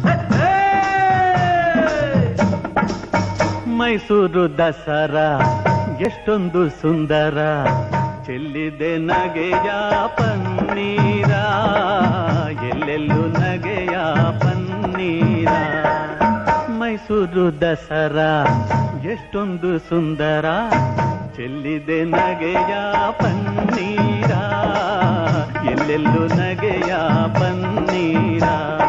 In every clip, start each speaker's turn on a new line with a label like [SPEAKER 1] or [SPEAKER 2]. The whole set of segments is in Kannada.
[SPEAKER 1] ಮೈಸೂರು ದಸರಾ ಎಷ್ಟೊಂದು ಸುಂದರ ಚೆಲ್ಲಿದೆ ನಗೆಯ ಪನ್ನೀರ ಎಲ್ಲೆಲ್ಲೂ ನಗೆಯ ಪನ್ನೀರ ಮೈಸೂರು ದಸರಾ ಎಷ್ಟೊಂದು ಸುಂದರ ಚೆಲ್ಲಿದೆ ನಗೆಯ ಪನ್ನೀರ ಎಲ್ಲೆಲ್ಲೂ ನಗೆಯ ಪನ್ನೀರ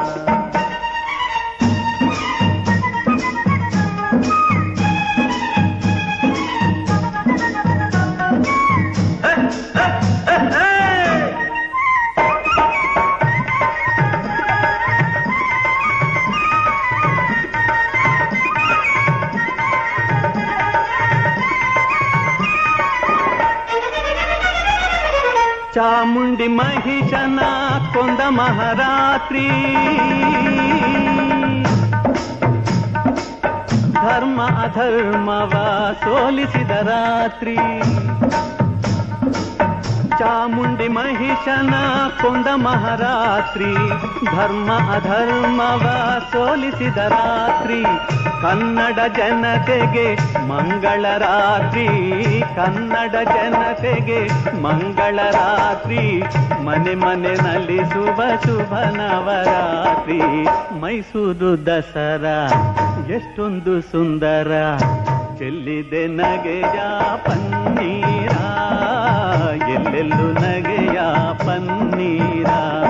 [SPEAKER 1] ಚಾಮುಂಡಿ ಮಹಿಷನ ಕೊಂದ ಮಹಾರಾತ್ರಿ ಧರ್ಮ ಅಧರ್ಮವ ಸೋಲಿಸಿದ ರಾತ್ರಿ ಚಾಮುಂಡಿ ಮಹಿಷನ ಕೊಂದ ಮಹಾರಾತ್ರಿ ಧರ್ಮ ಅಧರ್ಮವ ಸೋಲಿಸಿದ ರಾತ್ರಿ ಕನ್ನಡ ಜನತೆಗೆ ಮಂಗಳ ರಾತ್ರಿ ಕನ್ನಡ ಜನತೆಗೆ ಮಂಗಳ ರಾತ್ರಿ ಮನೆ ಮನೆಯಲ್ಲಿ ಶುಭ ಶುಭ ನವರಾತ್ರಿ ಮೈಸೂರು ದಸರಾ ಎಷ್ಟೊಂದು ಸುಂದರ ಚೆಲ್ಲಿದೆ ನಗೆಯ ಪನ್ನೀರ ಎಲ್ಲೆಲ್ಲೂ ನಗೆಯ ಪನ್ನೀರ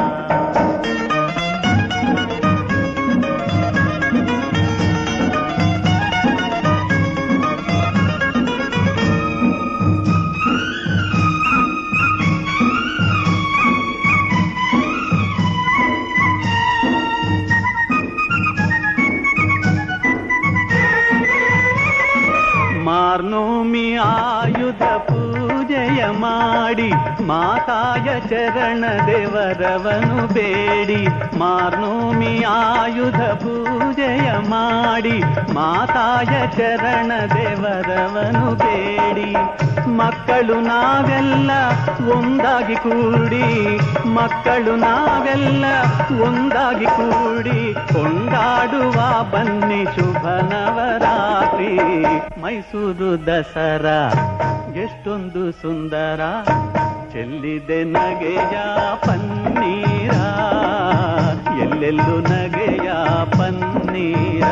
[SPEAKER 1] ಮಾರ್ನೋಮಿ ಆಯುಧ ಪೂಜೆಯ ಮಾಡಿ ಮಾತಾಯ ಚರಣ ದೇವರವನು ಬೇಡಿ ಮಾರ್ನೋಮಿ ಆಯುಧ ಪೂಜೆಯ ಮಾಡಿ ಮಾತಾಯ ಚರಣ ದೇವರವನು ಬೇಡಿ ಮಕ್ಕಳು ನಾವೆಲ್ಲ ಒಂದಾಗಿ ಕೂಡಿ ಮಕ್ಕಳು ನಾವೆಲ್ಲ ಒಂದಾಗಿ ಕೂಡಿ ಕೊಂಡಾಡುವ ಬನ್ನಿ ಶುಭ ನವರಾತ್ರಿ ಮೈಸೂರು ದಸರಾ ಎಷ್ಟೊಂದು ಸುಂದರ ಚೆಲ್ಲಿದೆ ನಗೆಯ ಪನ್ನೀರ ಎಲ್ಲೆಲ್ಲೂ ನಗೆಯ ಪನ್ನೀರ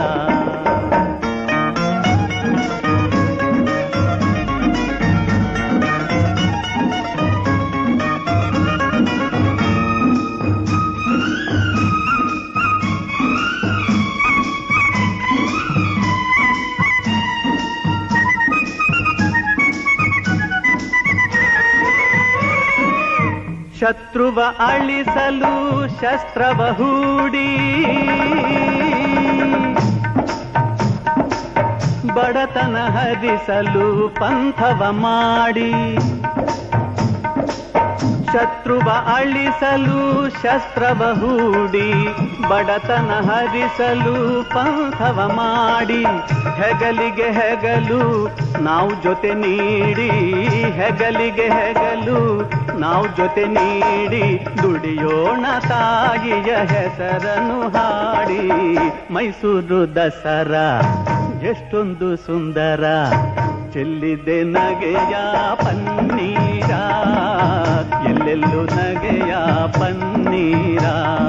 [SPEAKER 1] ಶತ್ರುವ ಅಳಿಸಲು ಶಸ್ತ್ರವ ಹೂಡಿ ಬಡತನ ಹರಿಸಲು ಪಂಥವ ಮಾಡಿ ಶತ್ರುವ ಅಳಿಸಲು ಶಸ್ತ್ರವ ಹೂಡಿ ಬಡತನ ಹರಿಸಲು ಪಂಥವ ಮಾಡಿ ಹೆಗಲಿಗೆ ಹೆಗಲು ನಾವು ಜೊತೆ ನೀಡಿ ಹೆಗಲಿಗೆ ಹೆಗಲು ನಾವು ಜೊತೆ ನೀಡಿ ದುಡಿಯೋಣ ತಾಯಿಯ ಹೆಸರನ್ನು ಹಾಡಿ ಮೈಸೂರು ದಸರಾ ಎಷ್ಟೊಂದು ಸುಂದರ ಚೆಲ್ಲಿದೆ ನಗೆಯ ಪನ್ನೀರ ಎಲ್ಲೆಲ್ಲೂ ನಗೆಯ ಪನ್ನೀರ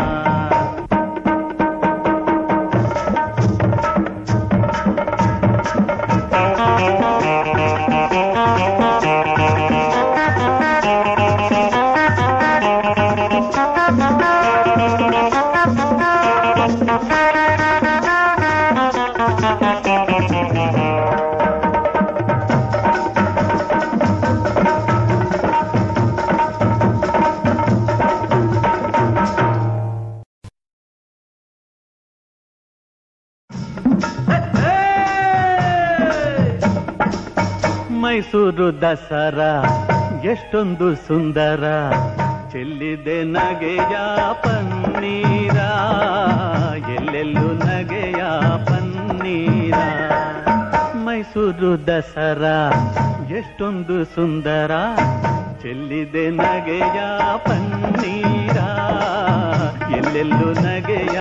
[SPEAKER 1] ಮೈಸೂರು ದಸರಾ ಎಷ್ಟೊಂದು ಸುಂದರ ಚೆಲ್ಲಿದೆ ನಗೆಯ ಪನ್ನೀರ ಎಲ್ಲೆಲ್ಲೂ ನಗೆಯ ಪನ್ನೀರ ಮೈಸೂರು ದಸರಾ ಎಷ್ಟೊಂದು ಸುಂದರ ಚೆಲ್ಲಿದೆ ನಗೆಯ ಪನ್ನೀರ ಎಲ್ಲೆಲ್ಲೂ ನಗೆಯ